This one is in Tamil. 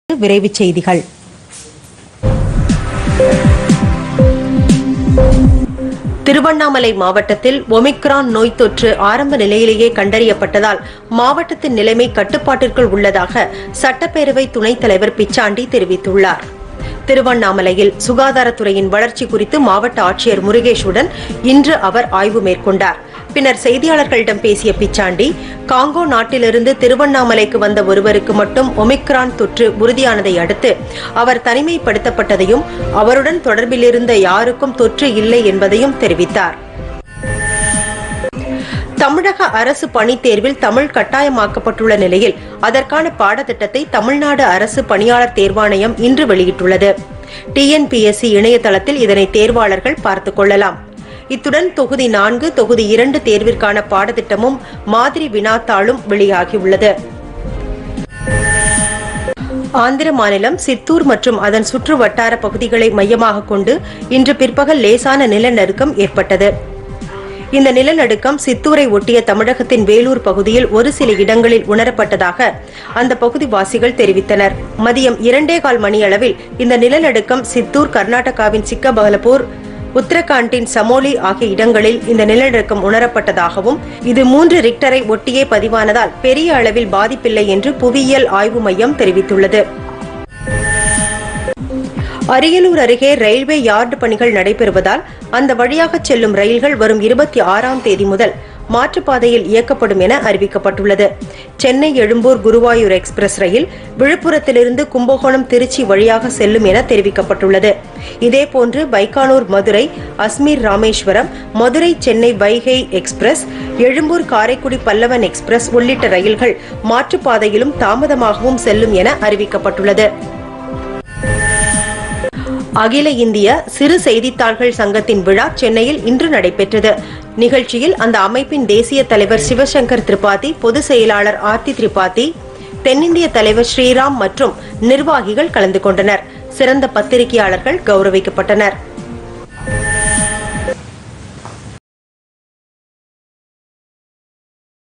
விரைவுச் செய்திகள் திருவண்ணாமலை மாவட்டத்தில் ஒமிக்ரான் நோய் தொற்று ஆரம்ப நிலையிலேயே கண்டறியப்பட்டதால் மாவட்டத்தின் நிலைமை கட்டுப்பாட்டிற்குள் உள்ளதாக சட்டப்பேரவை துணைத் தலைவர் பிச்சாண்டி தெரிவித்துள்ளார் திருவண்ணாமலையில் சுகாதாரத்துறையின் வளர்ச்சி குறித்து மாவட்ட ஆட்சியர் முருகேஷுடன் இன்று அவர் ஆய்வு மேற்கொண்டார் பின்னர் செய்தியாளர்களிடம் பேசிய பிச்சாண்டி காங்கோ நாட்டிலிருந்து திருவண்ணாமலைக்கு வந்த ஒருவருக்கு மட்டும் ஒமிக்ரான் தொற்று உறுதியானதை அடுத்து அவர் தனிமைப்படுத்தப்பட்டதையும் அவருடன் தொடர்பில் இருந்த யாருக்கும் தொற்று இல்லை என்பதையும் தெரிவித்தார் தமிழக அரசு பணித் தேர்வில் தமிழ் கட்டாயமாக்கப்பட்டுள்ள நிலையில் அதற்கான பாடத்திட்டத்தை தமிழ்நாடு அரசு பணியாளர் தேர்வாணையம் இன்று வெளியிட்டுள்ளது டிஎன்பிஎஸ்சி இணையதளத்தில் இதனை தேர்வாளர்கள் பார்த்துக் கொள்ளலாம் இத்துடன் தொகுதி நான்கு தொகுதி இரண்டு தேர்விற்கான பாடத்திட்டமும் மாதிரி வினாத்தாளும் வெளியாகியுள்ளது ஆந்திர மாநிலம் சித்தூர் மற்றும் அதன் சுற்று வட்டார பகுதிகளை மையமாக கொண்டு இன்று பிற்பகல் லேசான நிலநடுக்கம் ஏற்பட்டது இந்த நிலநடுக்கம் சித்தூரை ஒட்டிய தமிழகத்தின் வேலூர் பகுதியில் ஒரு சில இடங்களில் உணரப்பட்டதாக அந்த பகுதிவாசிகள் தெரிவித்தனர் மதியம் இரண்டே கால் மணியளவில் இந்த நிலநடுக்கம் சித்தூர் கர்நாடகாவின் சிக்கபகலபூர் உத்தரகாண்டின் சமோலி ஆகிய இடங்களில் இந்த நிலநடுக்கம் உணரப்பட்டதாகவும் இது மூன்று ரிக்டரை ஒட்டியே பதிவானதால் பெரிய அளவில் பாதிப்பில்லை என்று புவியியல் ஆய்வு மையம் தெரிவித்துள்ளது அரியலூர் அருகே ரயில்வே யார்டு பணிகள் நடைபெறுவதால் அந்த வழியாக செல்லும் ரயில்கள் வரும் இருபத்தி ஆறாம் தேதி முதல் மாற்றுப்பாதையில் இயக்கப்படும் என அறிவிக்கப்பட்டுள்ளது சென்னை எழும்பூர் குருவாயூர் எக்ஸ்பிரஸ் ரயில் விழுப்புரத்திலிருந்து கும்பகோணம் திருச்சி வழியாக செல்லும் என தெரிவிக்கப்பட்டுள்ளது இதேபோன்று பைக்கானூர் மதுரை அஸ்மீர் ராமேஸ்வரம் மதுரை சென்னை வைகை எக்ஸ்பிரஸ் எழும்பூர் காரைக்குடி பல்லவன் எக்ஸ்பிரஸ் உள்ளிட்ட ரயில்கள் மாற்றுப்பாதையிலும் தாமதமாகவும் செல்லும் என அறிவிக்கப்பட்டுள்ளது அகில இந்திய சிறு செய்தித்தாள்கள் சங்கத்தின் விழா சென்னையில் இன்று நடைபெற்றது நிகழ்ச்சியில் அந்த அமைப்பின் தேசிய தலைவர் சிவசங்கர் திரிபாதி பொதுச் செயலாளர் ஆர்த்தி திரிபாதி தென்னிந்திய தலைவர் ஸ்ரீராம் மற்றும் நிர்வாகிகள் கலந்து கொண்டனர் சிறந்த பத்திரிகையாளர்கள் கௌரவிக்கப்பட்டனர்